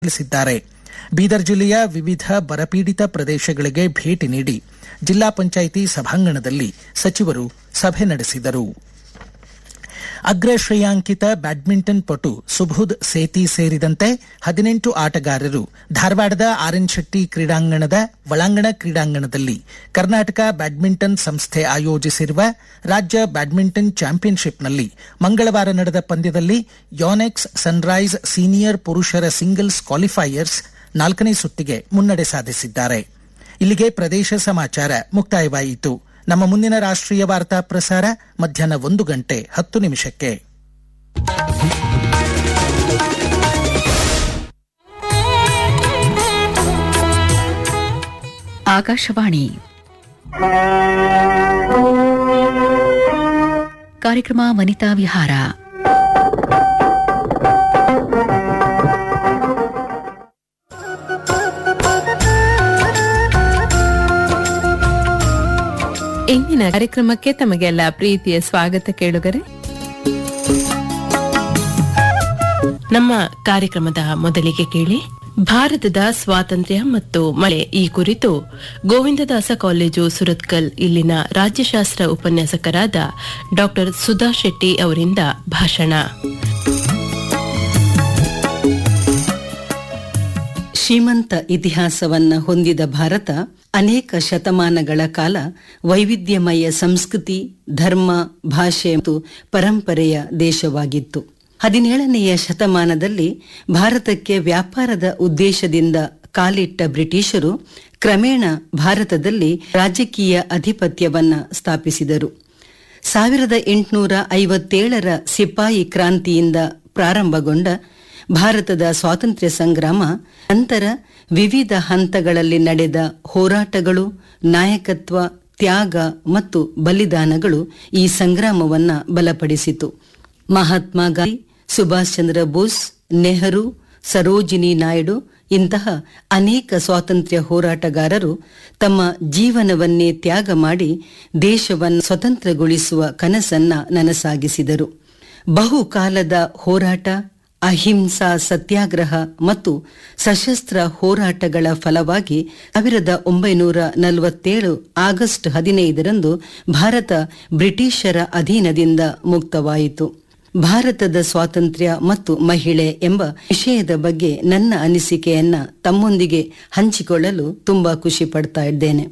ತಿಳಿಸಿದ್ದಾರೆ ಬೀದರ್ ಜಿಲ್ಲೆಯ ವಿವಿಧ ಬರಪೀಡಿತ ಪ್ರದೇಶಗಳಿಗೆ ಭೇಟಿ ನೀಡಿ ಜಿಲ್ಲಾ ಪಂಚಾಯಿತಿ ಸಭಾಂಗಣದಲ್ಲಿ ಸಚಿವರು ಸಭೆ ನಡೆಸಿದರು ಅಗ್ರ ಶ್ರೇಯಾಂಕಿತ ಬ್ಯಾಡ್ಮಿಂಟನ್ ಪಟು ಸುಬೋಧ್ ಸೇತಿ ಸೇರಿದಂತೆ ಹದಿನೆಂಟು ಆಟಗಾರರು ಧಾರವಾಡದ ಆರ್ಎನ್ ಶೆಟ್ಟಿ ಕ್ರೀಡಾಂಗಣದ ಒಳಾಂಗಣ ಕ್ರೀಡಾಂಗಣದಲ್ಲಿ ಕರ್ನಾಟಕ ಬ್ಯಾಡ್ಮಿಂಟನ್ ಸಂಸ್ಥೆ ಆಯೋಜಿಸಿರುವ ರಾಜ್ಯ ಬ್ಯಾಡ್ಮಿಂಟನ್ ಚಾಂಪಿಯನ್ಶಿಪ್ನಲ್ಲಿ ಮಂಗಳವಾರ ನಡೆದ ಪಂದ್ಯದಲ್ಲಿ ಯೋನೆಕ್ಸ್ ಸನ್ರೈಸ್ ಸೀನಿಯರ್ ಪುರುಷರ ಸಿಂಗಲ್ಸ್ ಕ್ವಾಲಿಫೈಯರ್ಸ್ ನಾಲ್ಕನೇ ಸುತ್ತಿಗೆ ಮುನ್ನಡೆ ಸಾಧಿಸಿದ್ದಾರೆ ಇಲ್ಲಿಗೆ ಪ್ರದೇಶ ಸಮಾಚಾರ ಮುಕ್ತಾಯವಾಯಿತು ನಮ್ಮ ಮುಂದಿನ ರಾಷ್ಟ್ರೀಯ ವಾರ್ತಾ ಪ್ರಸಾರ ಮಧ್ಯಾಹ್ನ ಒಂದು ಗಂಟೆ ಹತ್ತು ನಿಮಿಷಕ್ಕೆ ಆಕಾಶವಾಣಿ ಕಾರ್ಯಕ್ರಮ ವನಿತಾ ವಿಹಾರ ಇಂದಿನ ಕಾರ್ಯಕ್ರಮಕ್ಕೆ ತಮಗೆಲ್ಲ ಪ್ರೀತಿಯ ಸ್ವಾಗತ ಕೇಳುಗರೆ ನಮ್ಮ ಕಾರ್ಯಕ್ರಮದ ಮೊದಲಿಗೆ ಕೇಳಿ ಭಾರತದ ಸ್ವಾತಂತ್ರ್ಯ ಮತ್ತು ಮಳೆ ಈ ಕುರಿತು ಗೋವಿಂದದಾಸ ಕಾಲೇಜು ಸುರತ್ಕಲ್ ಇಲ್ಲಿನ ರಾಜ್ಯಶಾಸ್ತ್ರ ಉಪನ್ಯಾಸಕರಾದ ಡಾಕ್ಟರ್ ಸುಧಾ ಶೆಟ್ಟಿ ಅವರಿಂದ ಭಾಷಣ ಶ್ರೀಮಂತ ಇತಿಹಾಸವನ್ನ ಹೊಂದಿದ ಭಾರತ ಅನೇಕ ಶತಮಾನಗಳ ಕಾಲ ವೈವಿಧ್ಯಮಯ ಸಂಸ್ಕೃತಿ ಧರ್ಮ ಭಾಷೆ ಮತ್ತು ಪರಂಪರೆಯ ದೇಶವಾಗಿತ್ತು ಹದಿನೇಳನೆಯ ಶತಮಾನದಲ್ಲಿ ಭಾರತಕ್ಕೆ ವ್ಯಾಪಾರದ ಉದ್ದೇಶದಿಂದ ಕಾಲಿಟ್ಟ ಬ್ರಿಟಿಷರು ಕ್ರಮೇಣ ಭಾರತದಲ್ಲಿ ರಾಜಕೀಯ ಅಧಿಪತ್ಯವನ್ನ ಸ್ಥಾಪಿಸಿದರು ಸಾವಿರದ ಎಂಟುನೂರ ಐವತ್ತೇಳರ ಸಿಪಾಯಿ ಕ್ರಾಂತಿಯಿಂದ ಪ್ರಾರಂಭಗೊಂಡ ಭಾರತದ ಸ್ವಾತಂತ್ರ್ಯ ಸಂಗ್ರಾಮ ನಂತರ ವಿವಿಧ ಹಂತಗಳಲ್ಲಿ ನಡೆದ ಹೋರಾಟಗಳು ನಾಯಕತ್ವ ತ್ಯಾಗ ಮತ್ತು ಬಲಿದಾನಗಳು ಈ ಸಂಗ್ರಾಮವನ್ನ ಬಲಪಡಿಸಿತು ಮಹಾತ್ಮ ಗಾಂಧಿ ಸುಭಾಷ್ ಚಂದ್ರ ಬೋಸ್ ನೆಹರು ಸರೋಜಿನಿ ನಾಯ್ಡು ಇಂತಹ ಅನೇಕ ಸ್ವಾತಂತ್ರ್ಯ ಹೋರಾಟಗಾರರು ತಮ್ಮ ಜೀವನವನ್ನೇ ತ್ಯಾಗ ಮಾಡಿ ದೇಶವನ್ನು ಸ್ವತಂತ್ರಗೊಳಿಸುವ ಕನಸನ್ನ ನನಸಾಗಿಸಿದರು ಬಹುಕಾಲದ ಹೋರಾಟ ಅಹಿಂಸಾ ಸತ್ಯಾಗ್ರಹ ಮತ್ತು ಸಶಸ್ತ್ರ ಹೋರಾಟಗಳ ಫಲವಾಗಿ ಸಾವಿರದ ಒಂಬೈನೂರ ನಲವತ್ತೇಳು ಆಗಸ್ಟ್ ಹದಿನೈದರಂದು ಭಾರತ ಬ್ರಿಟಿಷರ ಅಧೀನದಿಂದ ಮುಕ್ತವಾಯಿತು ಭಾರತದ ಸ್ವಾತಂತ್ರ್ಯ ಮತ್ತು ಮಹಿಳೆ ಎಂಬ ವಿಷಯದ ಬಗ್ಗೆ ನನ್ನ ಅನಿಸಿಕೆಯನ್ನ ತಮ್ಮೊಂದಿಗೆ ಹಂಚಿಕೊಳ್ಳಲು ತುಂಬಾ ಖುಷಿ ಪಡ್ತಾ ಇದ್ದೇನೆ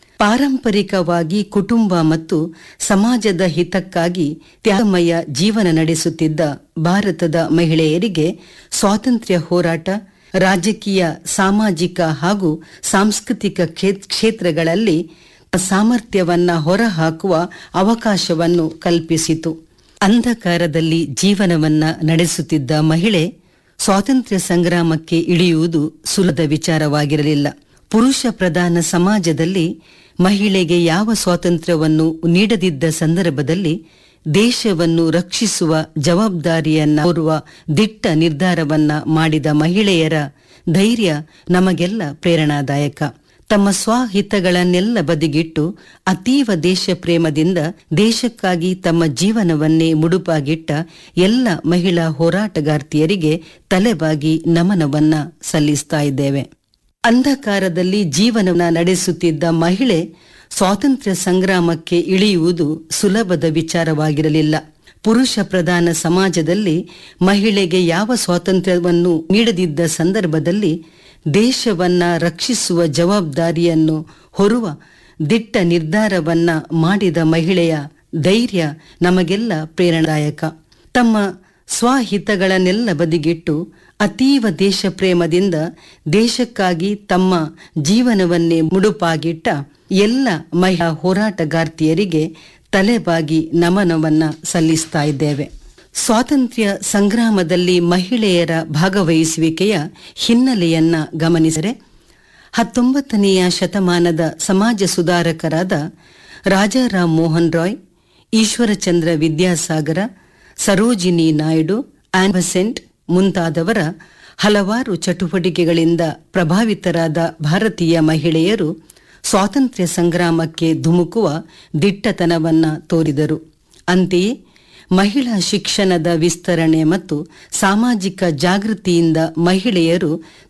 ಪಾರಂಪರಿಕವಾಗಿ ಕುಟುಂಬ ಮತ್ತು ಸಮಾಜದ ಹಿತಕ್ಕಾಗಿ ತ್ಯಾಗಮಯ ಜೀವನ ನಡೆಸುತ್ತಿದ್ದ ಭಾರತದ ಮಹಿಳೆಯರಿಗೆ ಸ್ವಾತಂತ್ರ್ಯ ಹೋರಾಟ ರಾಜಕೀಯ ಸಾಮಾಜಿಕ ಹಾಗೂ ಸಾಂಸ್ಕೃತಿಕ ಕ್ಷೇತ್ರಗಳಲ್ಲಿ ಸಾಮರ್ಥ್ಯವನ್ನ ಹೊರಹಾಕುವ ಅವಕಾಶವನ್ನು ಕಲ್ಪಿಸಿತು ಅಂಧಕಾರದಲ್ಲಿ ಜೀವನವನ್ನ ನಡೆಸುತ್ತಿದ್ದ ಮಹಿಳೆ ಸ್ವಾತಂತ್ರ್ಯ ಸಂಗ್ರಾಮಕ್ಕೆ ಇಳಿಯುವುದು ಸುಲಭದ ವಿಚಾರವಾಗಿರಲಿಲ್ಲ ಪುರುಷ ಪ್ರಧಾನ ಸಮಾಜದಲ್ಲಿ ಮಹಿಳೆಗೆ ಯಾವ ಸ್ವಾತಂತ್ರ್ಯವನ್ನು ನೀಡದಿದ್ದ ಸಂದರ್ಭದಲ್ಲಿ ದೇಶವನ್ನು ರಕ್ಷಿಸುವ ಜವಾಬ್ದಾರಿಯನ್ನ ಹೊರುವ ದಿಟ್ಟ ನಿರ್ಧಾರವನ್ನ ಮಾಡಿದ ಮಹಿಳೆಯರ ಧೈರ್ಯ ನಮಗೆಲ್ಲ ಪ್ರೇರಣಾದಾಯಕ ತಮ್ಮ ಸ್ವಹಿತಗಳನ್ನೆಲ್ಲ ಬದಿಗಿಟ್ಟು ಅತೀವ ದೇಶ ಪ್ರೇಮದಿಂದ ದೇಶಕ್ಕಾಗಿ ತಮ್ಮ ಜೀವನವನ್ನೇ ಮುಡುಪಾಗಿಟ್ಟ ಎಲ್ಲ ಮಹಿಳಾ ಹೋರಾಟಗಾರ್ತಿಯರಿಗೆ ತಲೆಬಾಗಿ ನಮನವನ್ನ ಸಲ್ಲಿಸ್ತಾ ಇದ್ದೇವೆ ಅಂಧಕಾರದಲ್ಲಿ ಜೀವನವನ್ನ ನಡೆಸುತ್ತಿದ್ದ ಮಹಿಳೆ ಸ್ವಾತಂತ್ರ್ಯ ಸಂಗ್ರಾಮಕ್ಕೆ ಇಳಿಯುವುದು ಸುಲಭದ ವಿಚಾರವಾಗಿರಲಿಲ್ಲ ಪುರುಷ ಪ್ರಧಾನ ಸಮಾಜದಲ್ಲಿ ಮಹಿಳೆಗೆ ಯಾವ ಸ್ವಾತಂತ್ರ್ಯವನ್ನು ನೀಡದಿದ್ದ ಸಂದರ್ಭದಲ್ಲಿ ದೇಶವನ್ನ ರಕ್ಷಿಸುವ ಜವಾಬ್ದಾರಿಯನ್ನು ಹೊರುವ ದಿಟ್ಟ ನಿರ್ಧಾರವನ್ನ ಮಾಡಿದ ಮಹಿಳೆಯ ಧೈರ್ಯ ನಮಗೆಲ್ಲ ಪ್ರೇರಣಾದಾಯಕ ತಮ್ಮ ಸ್ವಹಿತಗಳನ್ನೆಲ್ಲ ಬದಿಗಿಟ್ಟು ಅತೀವ ದೇಶ ಪ್ರೇಮದಿಂದ ದೇಶಕ್ಕಾಗಿ ತಮ್ಮ ಜೀವನವನ್ನೇ ಮುಡುಪಾಗಿಟ್ಟ ಎಲ್ಲ ಮಹಿಳಾ ಹೋರಾಟಗಾರ್ತಿಯರಿಗೆ ತಲೆಬಾಗಿ ನಮನವನ್ನ ಸಲ್ಲಿಸ್ತಾ ಇದ್ದೇವೆ ಸ್ವಾತಂತ್ರ್ಯ ಸಂಗ್ರಾಮದಲ್ಲಿ ಮಹಿಳೆಯರ ಭಾಗವಹಿಸುವಿಕೆಯ ಹಿನ್ನೆಲೆಯನ್ನ ಗಮನಿಸಿದರೆ ಹತ್ತೊಂಬತ್ತನೆಯ ಶತಮಾನದ ಸಮಾಜ ಸುಧಾರಕರಾದ ರಾಜಾರಾಮ್ ಮೋಹನ್ ರಾಯ್ ಈಶ್ವರಚಂದ್ರ ವಿದ್ಯಾಸಾಗರ ಸರೋಜಿನಿ ನಾಯ್ಡು ಆನ್ಬಸೆಂಟ್ ಮುಂತಾದವರ ಹಲವಾರು ಚಟುವಟಿಕೆಗಳಿಂದ ಪ್ರಭಾವಿತರಾದ ಭಾರತೀಯ ಮಹಿಳೆಯರು ಸ್ವಾತಂತ್ರ್ಯ ಸಂಗ್ರಾಮಕ್ಕೆ ಧುಮುಕುವ ದಿಟ್ಟತನವನ್ನ ತೋರಿದರು ಅಂತೆಯೇ ಮಹಿಳಾ ಶಿಕ್ಷಣದ ವಿಸ್ತರಣೆ ಮತ್ತು ಸಾಮಾಜಿಕ ಜಾಗೃತಿಯಿಂದ ಮಹಿಳೆಯರು